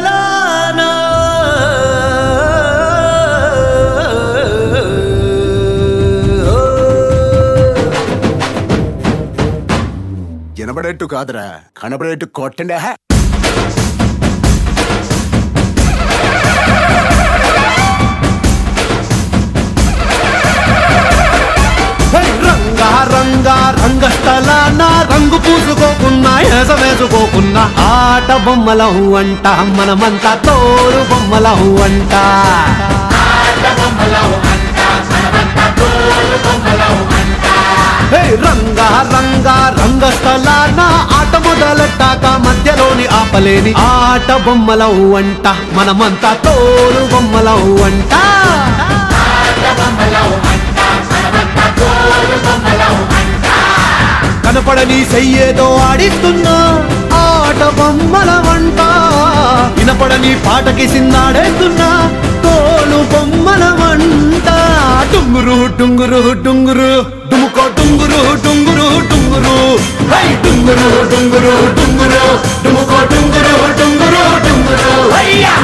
రంగస్థలానా వినబడేట్టు కాదురా కనబడేట్టు కొట్టండి హే హై రంగా రంగా రంగస్థలాన రంగు పూసుకోకున్నా ఏస వేసుకోకున్నా ఆట బొమ్మలహు అంట మనమంతా తోలు బొమ్మలహు అంట హే రంగా రంగా రంగస్థలాన ఆట మొదలెట్టాక మధ్యలోని ఆపలేని ఆట బొమ్మలహు అంట మనమంతా తోలు బొమ్మలహు అంట కనపడని చెయ్యేదో ఆడిస్తున్నా ఆట బొమ్మల వంట వినపడని పాటకి సిందాడేస్తున్నా తోలు బొమ్మల వంట టుంగురు టుంగురు టుంగురు డుముకో టుంగురు టుంగురు టుంగురు హై టుంగురు టుంగురు టుంగురు డుముకో టుంగురు టుంగురు టుంగురు హయ్యా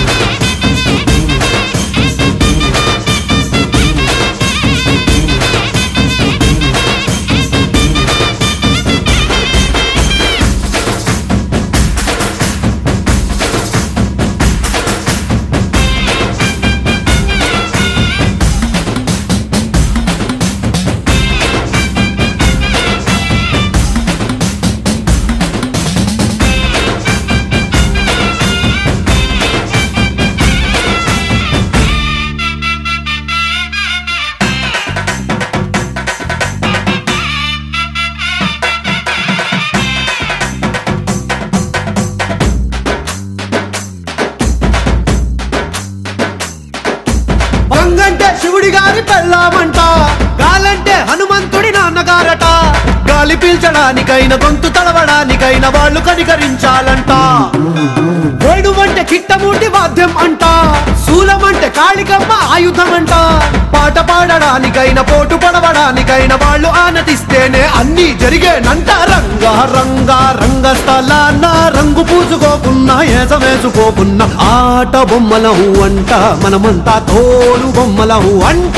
వంగంటే శివుడి గారి పెళ్ళామంట గాలంటే హనుమంతుడి నాన్నగారట గాలి పీల్చడానికైన గొంతు తడవడానికైన వాళ్ళు కనికరించాలంట వేణువంటే కిట్టమూటి వాద్యం అంట శూలమంటే కాళికమ్మ ఆయుధం అంట పాట పాడడానికైన పోటు పడవడానికైన వాళ్ళు ఆనతిస్తేనే అన్ని జరిగేనంట రంగా రంగా రంగస్థలాన రంగు పూసుకోకున్నా ఏస వేసుకోకున్నా ఆట బొమ్మలహు అంట మనమంతా తోలు బొమ్మలహు అంట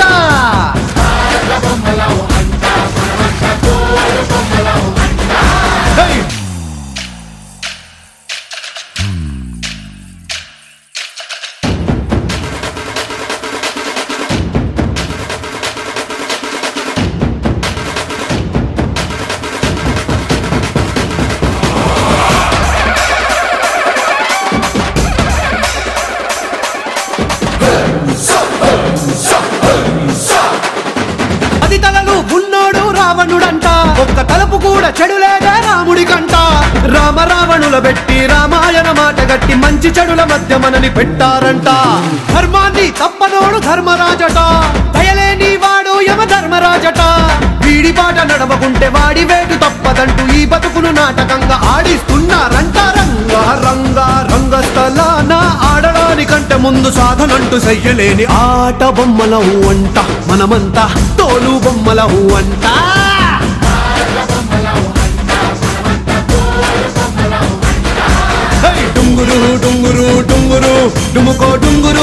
హే! పది తలలు ఉన్నోడు రావణుడంట ఒక్క తలుపు కూడా చెడులేదే రాముడికంట రామ రావణుల పెట్టి రామాయణ మాట గట్టి మంచి చెడుల మధ్య మనని పెట్టారంట ధర్మాన్ని తప్పనోడు ధర్మరాజట దయలేని వాడు యమ ధర్మరాజట వీడి పాట నడవకుంటే వాడి వేటు తప్పదంటూ ఈ బతుకును నాటకంగా ఆడిస్తున్నారంట రంగా రంగా రంగస్థలాన ఆడడానికంటే ముందు సాధనంటూ చెయ్యలేని ఆట బొమ్మలవు అంట మనమంతా తోలు బొమ్మలవు అంట హై! డుంగురు డుంగురు డుంగురు డుముకో డుంగురు